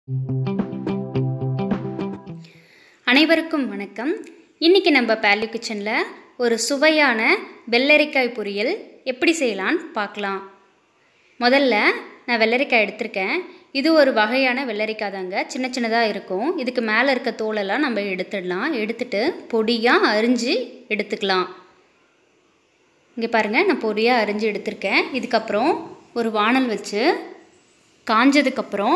அனைவருக்கும் வணக்கம் இன்றைக்கி நம்ம பேலி கிச்சனில் ஒரு சுவையான வெள்ளரிக்காய் பொரியல் எப்படி செய்யலான்னு பார்க்கலாம் முதல்ல நான் வெள்ளரிக்காய் எடுத்திருக்கேன் இது ஒரு வகையான வெள்ளரிக்காய் தாங்க சின்ன சின்னதாக இருக்கும் இதுக்கு மேலே இருக்க தோலெல்லாம் நம்ம எடுத்துடலாம் எடுத்துட்டு பொடியாக அரிஞ்சு எடுத்துக்கலாம் இங்கே பாருங்கள் நான் பொடியாக அரிஞ்சு எடுத்திருக்கேன் இதுக்கப்புறம் ஒரு வானல் வச்சு காஞ்சதுக்கப்புறம்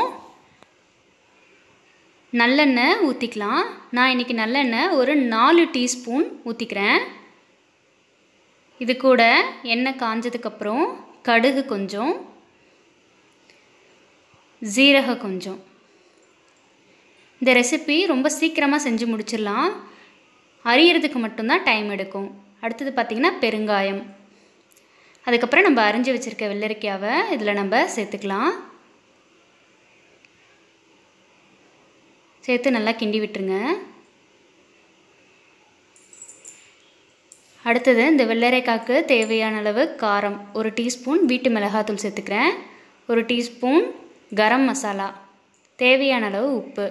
நல்லெண்ணெய் ஊற்றிக்கலாம் நான் இன்றைக்கி நல்லெண்ணெய் ஒரு நாலு டீஸ்பூன் ஊற்றிக்கிறேன் இது கூட எண்ணெய் காஞ்சதுக்கப்புறம் கடுகு கொஞ்சம் ஜீரகம் கொஞ்சம் இந்த ரெசிபி ரொம்ப சீக்கிரமாக செஞ்சு முடிச்சிடலாம் அரியறதுக்கு மட்டும்தான் டைம் எடுக்கும் அடுத்தது பார்த்திங்கன்னா பெருங்காயம் அதுக்கப்புறம் நம்ம அரிஞ்சு வச்சுருக்க வெள்ளரிக்காவை இதில் நம்ம சேர்த்துக்கலாம் சேர்த்து நல்லா கிண்டி விட்டுருங்க அடுத்தது இந்த வெள்ளரிக்காய்க்கு தேவையான அளவு காரம் ஒரு டீஸ்பூன் வீட்டு மிளகாத்தூள் சேர்த்துக்கிறேன் ஒரு டீஸ்பூன் கரம் மசாலா தேவையான அளவு உப்பு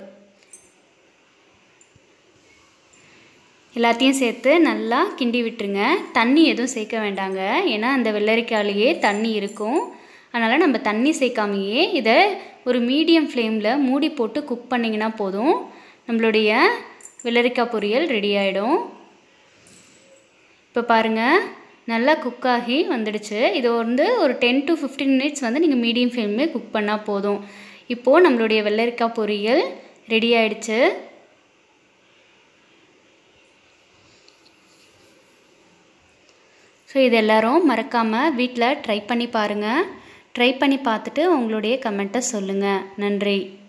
எல்லாத்தையும் சேர்த்து நல்லா கிண்டி விட்டுருங்க தண்ணி எதுவும் சேர்க்க வேண்டாங்க ஏன்னா அந்த வெள்ளரிக்காயிலேயே தண்ணி இருக்கும் அதனால் நம்ம தண்ணி சேர்க்காமையே இதை ஒரு மீடியம் ஃப்ளேமில் மூடி போட்டு குக் பண்ணிங்கன்னா போதும் நம்மளுடைய வெள்ளரிக்காய் பொரியல் ரெடி ஆகிடும் இப்போ பாருங்கள் நல்லா குக் ஆகி வந்துடுச்சு இது வந்து ஒரு டென் டு ஃபிஃப்டீன் மினிட்ஸ் வந்து நீங்கள் மீடியம் ஃப்ளேம்லேயே குக் பண்ணால் போதும் இப்போது நம்மளுடைய வெள்ளரிக்காய் பொரியல் ரெடி ஆயிடுச்சு ஸோ இது எல்லோரும் மறக்காமல் வீட்டில் ட்ரை பண்ணி பாருங்கள் ட்ரை பண்ணி பார்த்துட்டு உங்களுடைய கமெண்ட்டை சொல்லுங்கள் நன்றி